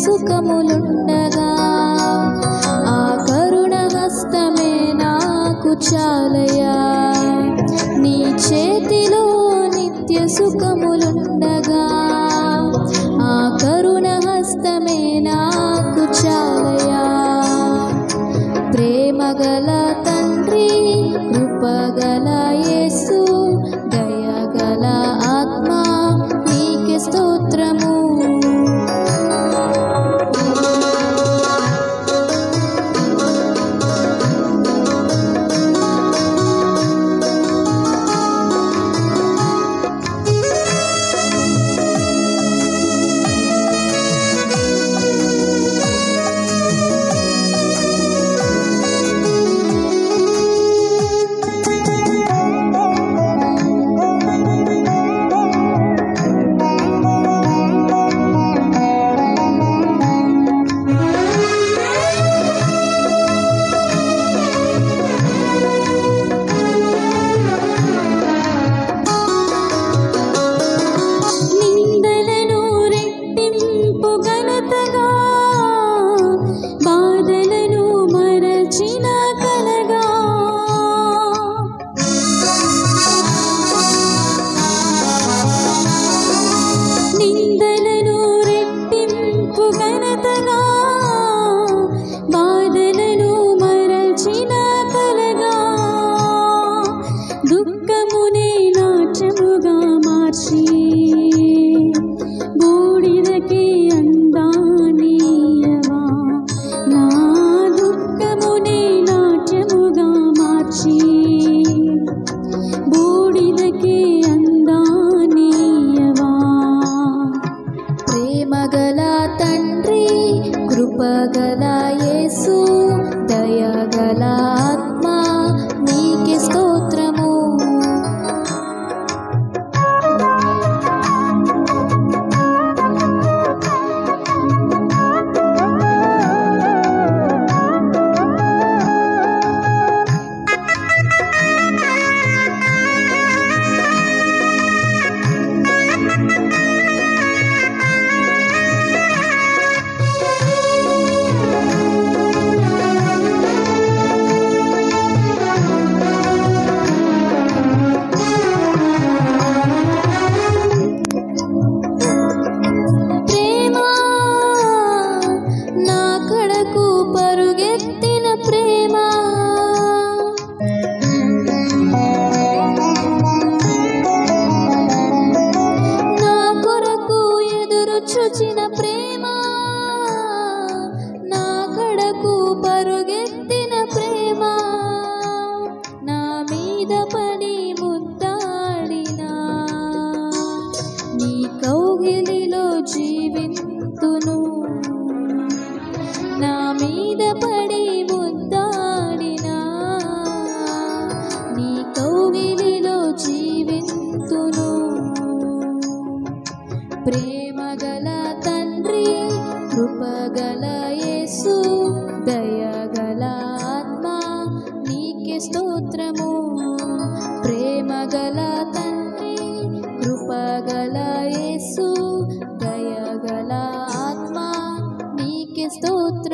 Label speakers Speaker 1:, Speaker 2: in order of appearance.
Speaker 1: సుఖములుండగా ఆ కరుణ హస్తమే నాకు చాలయా నీ చేతిలో నిత్య సుఖములుండగా ఆ కరుణ హస్తమే నాకు చాలయా ప్రేమగల తండ్రి కృపగల యేసు దయగల ఆత్మ నీకే స్తోత్రము నిందలను రెట్టింపు ఘనతగా బాధలను మరచిన కలగా నిందలను రెట్టింపు ఘనతగా బాధలను మరచిన కలగా దుఃఖమునే నాట్యముగా మార్చి బూడిదకి అందానీయవా నా దుఃఖమునే నాట్యముగా మార్చి బూడిదకి అందానీయవా ప్రేమగల తండ్రి కృపగల యేసు దయగల ఆత్మ నీకే స్తోత్రము ప్రేమ నా కడకు పరుగెత్తిన ప్రేమ నా కొరకు ఎదురు చూచిన ప్రేమ నా కడకు పరుగెత్తిన ప్రేమ నా మీద పడి ముద్దాడినా నీ కౌగిలిలో జీవింతును నా మీద పడి ముద్దాడినా నీ కౌగిలిలో జీవింతును ప్రేమగల తండ్రి కృపగల యేసు దయగల ఆత్మ నీకే స్తోత్రము ప్రేమగల తండ్రి కృపగల యేసు దయగల ఆత్మ నీకే స్తోత్ర